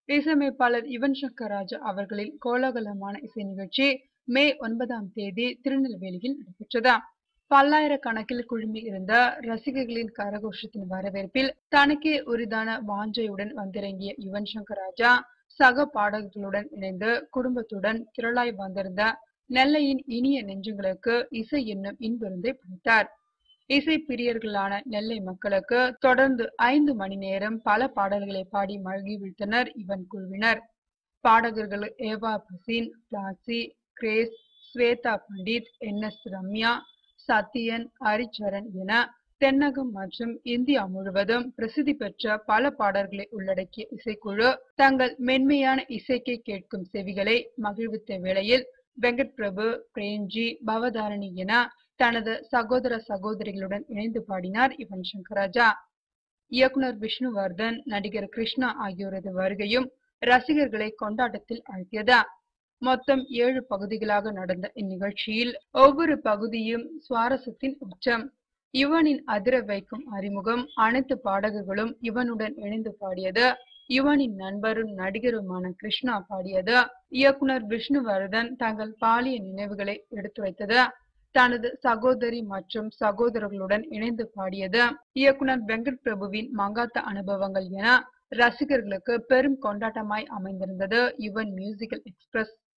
இசையமைப்பாளர் யுவன் சங்கர் ராஜா அவர்களின் கோலாகலமான இசை நிகழ்ச்சி மே ஒன்பதாம் தேதி திருநெல்வேலியில் நடைபெற்றது பல்லாயிரக்கணக்கில் குழுமி இருந்த ரசிகர்களின் கரகோஷத்தின் வரவேற்பில் தனக்கே உரிதான வாஞ்சையுடன் வந்திறங்கிய யுவன் சங்கர் ராஜா சக பாடகர்களுடன் இணைந்து குடும்பத்துடன் திரளாய் வந்திருந்த நெல்லையின் இனிய நெஞ்சங்களுக்கு இசை என்னும் இன்பிருந்தை படைத்தார் இசை பிரியர்களான நெல்லை மக்களுக்கு தொடர்ந்து ஐந்து மணி நேரம் பல பாடல்களை பாடி மகிழ்வித்தனர் இவன் குழுவினர் பாடகர்கள் ஏவா பசீன் பிளாசி கிரேஸ் ஸ்வேதா பண்டித் என் எஸ் ரம்யா சத்யன் ஹரிச்சரன் என தென்னகம் மற்றும் இந்தியா முழுவதும் பிரசித்தி பெற்ற பல பாடல்களை உள்ளடக்கிய இசைக்குழு தங்கள் மென்மையான இசைக்கை கேட்கும் செவிகளை மகிழ்வித்த வேளையில் வெங்கட் பிரபு பிரேம்ஜி பவதாரணி என தனது சகோதர சகோதரிகளுடன் இணைந்து பாடினார் யுவன் சங்கர் ராஜா இயக்குனர் விஷ்ணுவர்தன் நடிகர் கிருஷ்ணா ஆகியோரது வருகையும் ரசிகர்களை கொண்டாட்டத்தில் ஆழ்த்தியது மொத்தம் ஏழு பகுதிகளாக நடந்த இந்நிகழ்ச்சியில் ஒவ்வொரு பகுதியும் சுவாரஸ்யத்தின் உச்சம் யுவனின் அதிர வைக்கும் அறிமுகம் அனைத்து பாடகர்களும் இவனுடன் இணைந்து பாடியது யுவனின் நண்பரும் நடிகருமான கிருஷ்ணா பாடியது இயக்குனர் விஷ்ணுவர்தன் தங்கள் பாலிய நினைவுகளை எடுத்துரைத்தது தனது சகோதரி மற்றும் சகோதரர்களுடன் இணைந்து பாடியது இயக்குனர் வெங்கட் பிரபுவின் மங்காத்த அனுபவங்கள் என ரசிகர்களுக்கு பெரும் கொண்டாட்டமாய் அமைந்திருந்தது யுவன் மியூசிக்கல் எக்ஸ்பிரஸ்